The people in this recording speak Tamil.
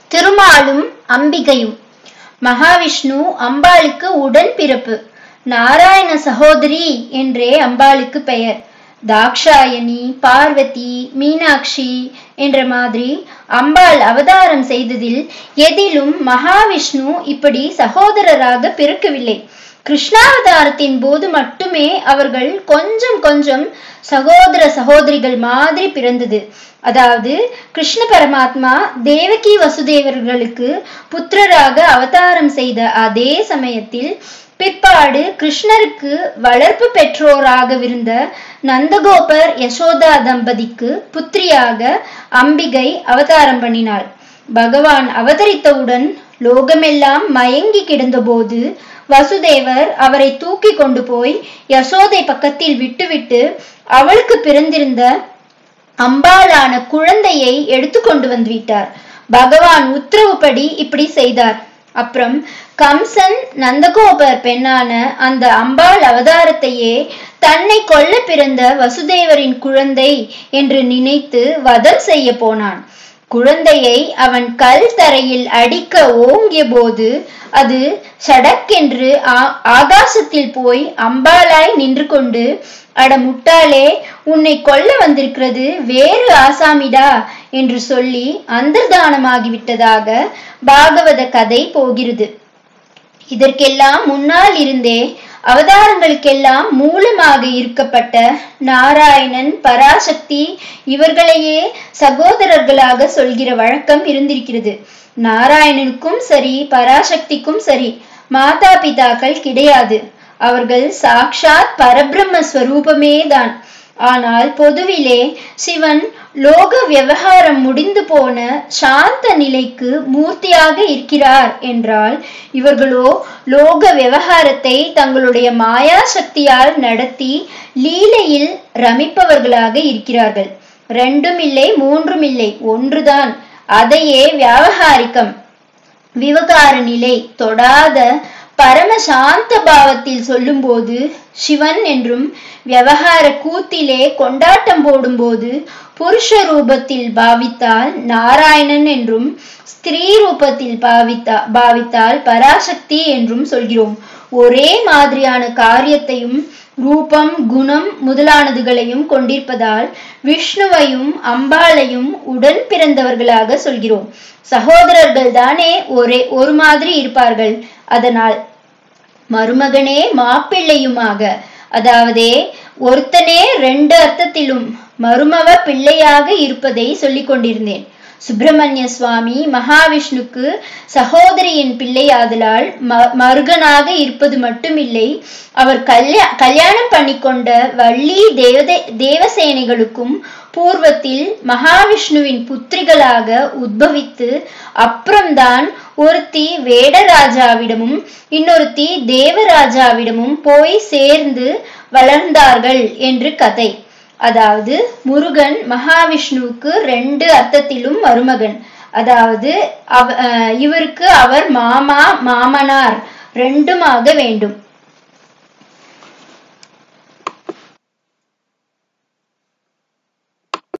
திருமாலும் அம்பிகையும் மகாவிஷ்ணு அம்பாளுக்கு உடன் பிறப்பு நாராயண சகோதரி என்றே அம்பாளுக்கு பெயர் தாக்ஷாயணி பார்வதி மீனாட்சி என்ற மாதிரி அம்பாள் அவதாரம் செய்ததில் எதிலும் மகாவிஷ்ணு இப்படி சகோதரராக பிறக்கவில்லை கிருஷ்ணாவதாரத்தின் போது மட்டுமே அவர்கள் கொஞ்சம் கொஞ்சம் சகோதர சகோதரிகள் மாதிரி பிறந்தது அதாவது கிருஷ்ண பரமாத்மா தேவகி வசுதேவர்களுக்கு புத்திரராக அவதாரம் செய்த அதே சமயத்தில் பிற்பாடு கிருஷ்ணருக்கு வளர்ப்பு பெற்றோராகவிருந்த நந்தகோபர் யசோதா தம்பதிக்கு புத்திரியாக அம்பிகை அவதாரம் பண்ணினாள் பகவான் அவதரித்தவுடன் லோகமெல்லாம் மயங்கி கிடந்தபோது வசுதேவர் அவரை தூக்கி கொண்டு போய் யசோதை பக்கத்தில் விட்டுவிட்டு அவளுக்கு பிறந்திருந்த அம்பாளான குழந்தையை எடுத்து கொண்டு வந்து விட்டார் பகவான் உத்தரவுப்படி இப்படி செய்தார் அப்புறம் கம்சன் நந்தகோபர் பெண்ணான அந்த அம்பாள் அவதாரத்தையே தன்னை கொல்ல பிறந்த வசுதேவரின் குழந்தை என்று நினைத்து வதம் செய்ய போனான் குழந்தையை அவன் கல் தரையில் அடிக்க ஓங்கிய போது அது சடக்கென்று ஆகாசத்தில் போய் அம்பாளாய் நின்று கொண்டு அட முட்டாளே உன்னை கொல்ல வந்திருக்கிறது வேறு ஆசாமிடா என்று சொல்லி அந்தர்தானமாகிவிட்டதாக பாகவத கதை போகிறது இதற்கெல்லாம் முன்னால் இருந்தே அவதாரங்களுக்கெல்லாம் மூலமாக இருக்கப்பட்ட நாராயணன் பராசக்தி இவர்களையே சகோதரர்களாக சொல்கிற வழக்கம் இருந்திருக்கிறது நாராயணனுக்கும் சரி பராசக்திக்கும் சரி மாதா பிதாக்கள் கிடையாது அவர்கள் சாக்ஷாத் பரபிரம்ம ஸ்வரூபமே தான் ஆனால் பொதுவிலே சிவன் லோக விவகாரம் முடிந்து போன சாந்த நிலைக்கு மூர்த்தியாக இருக்கிறார் என்றால் இவர்களோ லோக விவகாரத்தை தங்களுடைய மாயா சக்தியால் நடத்தி லீலையில் ரமிப்பவர்களாக இருக்கிறார்கள் ரெண்டும் இல்லை மூன்றும் இல்லை ஒன்றுதான் அதையே வியாவகாரிக்கம் விவகார நிலை தொடாத பரம சாந்த பாவத்தில் சொல்லும்போது சிவன் என்றும் விவகார கூத்திலே கொண்டாட்டம் போடும்போது புருஷ ரூபத்தில் பாவித்தால் நாராயணன் என்றும் ஸ்திரீ ரூபத்தில் பாவித்தா பாவித்தால் பராசக்தி என்றும் சொல்கிறோம் ஒரே மாதிரியான காரியத்தையும் ரூபம் குணம் முதலானதுகளையும் கொண்டிருப்பதால் விஷ்ணுவையும் அம்பாளையும் உடன் பிறந்தவர்களாக சொல்கிறோம் சகோதரர்கள் தானே ஒரே ஒரு மாதிரி இருப்பார்கள் அதனால் மருமகனே மாப்பிள்ளையுமாக அதாவதே ஒருத்தனே ரெண்டு அர்த்தத்திலும் மருமவ பிள்ளையாக இருப்பதை சொல்லிக் கொண்டிருந்தேன் சுப்பிரமணிய சுவாமி மகாவிஷ்ணுக்கு சகோதரியின் பிள்ளையாதலால் ம மருகனாக இருப்பது மட்டுமில்லை அவர் கல்யா கல்யாணம் பண்ணிக்கொண்ட வள்ளி தேவதை தேவசேனைகளுக்கும் பூர்வத்தில் மகாவிஷ்ணுவின் புத்திரிகளாக உத்பவித்து அப்புறம்தான் ஒருத்தி வேடராஜாவிடமும் இன்னொருத்தி தேவராஜாவிடமும் போய் சேர்ந்து வளர்ந்தார்கள் என்று கதை அதாவது முருகன் மகாவிஷ்ணுவுக்கு ரெண்டு அர்த்தத்திலும் மருமகன் அதாவது அவ இவருக்கு அவர் மாமா மாமனார் ரெண்டுமாக வேண்டும்